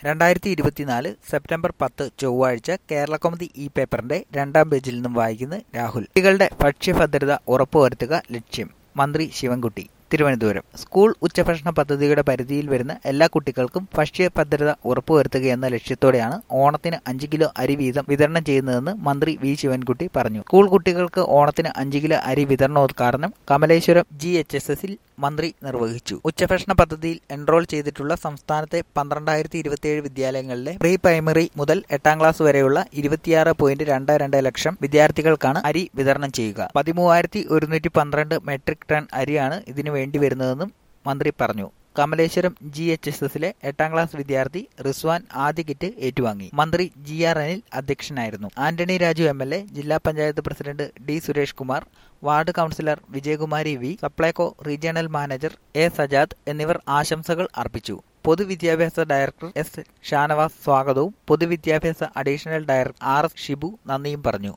രണ്ടായിരത്തി ഇരുപത്തിനാല് സെപ്റ്റംബർ പത്ത് ചൊവ്വാഴ്ച കേരളകൗമുദി ഈ പേപ്പറിന്റെ രണ്ടാം പേജിൽ നിന്നും വായിക്കുന്നു രാഹുൽ കുട്ടികളുടെ ഭക്ഷ്യഭദ്രത ഉറപ്പുവരുത്തുക ലക്ഷ്യം മന്ത്രി ശിവൻകുട്ടി തിരുവനന്തപുരം സ്കൂൾ ഉച്ചഭക്ഷണ പദ്ധതിയുടെ പരിധിയിൽ വരുന്ന എല്ലാ കുട്ടികൾക്കും ഭക്ഷ്യഭദ്രത ഉറപ്പുവരുത്തുക എന്ന ലക്ഷ്യത്തോടെയാണ് ഓണത്തിന് അഞ്ച് കിലോ അരി വീതം വിതരണം ചെയ്യുന്നതെന്ന് മന്ത്രി വി ശിവൻകുട്ടി പറഞ്ഞു സ്കൂൾ കുട്ടികൾക്ക് ഓണത്തിന് അഞ്ച് കിലോ അരി വിതരണോദ്ഘാടനം കമലേശ്വരം ജി എച്ച് എസ് എസിൽ മന്ത്രി നിർവഹിച്ചു ഉച്ചഭക്ഷണ പദ്ധതിയിൽ എൻറോൾ ചെയ്തിട്ടുള്ള സംസ്ഥാനത്തെ പന്ത്രണ്ടായിരത്തി ഇരുപത്തിയേഴ് വിദ്യാലയങ്ങളിലെ പ്രീ പ്രൈമറി മുതൽ എട്ടാം ക്ലാസ് വരെയുള്ള ഇരുപത്തിയാറ് പോയിന്റ് രണ്ട് രണ്ട് ലക്ഷം വിദ്യാർത്ഥികൾക്കാണ് അരി വിതരണം ചെയ്യുക പതിമൂവായിരത്തി ഒരുന്നൂറ്റി പന്ത്രണ്ട് മെട്രിക് ടൺ അരിയാണ് ഇതിനു വേണ്ടി വരുന്നതെന്നും മന്ത്രി പറഞ്ഞു കമലേശ്വരം ജി എച്ച് എസ് എസിലെ എട്ടാം ക്ലാസ് വിദ്യാർത്ഥി റിസ്വാൻ ആദ്യ കിറ്റ് ഏറ്റുവാങ്ങി മന്ത്രി ജി ആർ അനിൽ അധ്യക്ഷനായിരുന്നു Antony Raju M L A ജില്ലാ panchayat president D Suresh Kumar ward councillor Vijayakumari V Supplyco regional manager A Sajad എന്നിവർ ആശംസകൾ അർപ്പിച്ചു പൊതുവിദ്യാഭ്യാസ ഡയറക്ടർ എസ് ഷാനവാസ് സ്വാഗതവും പൊതുവിദ്യാഭ്യാസ additional director R S Shibu നന്ദിയും പറഞ്ഞു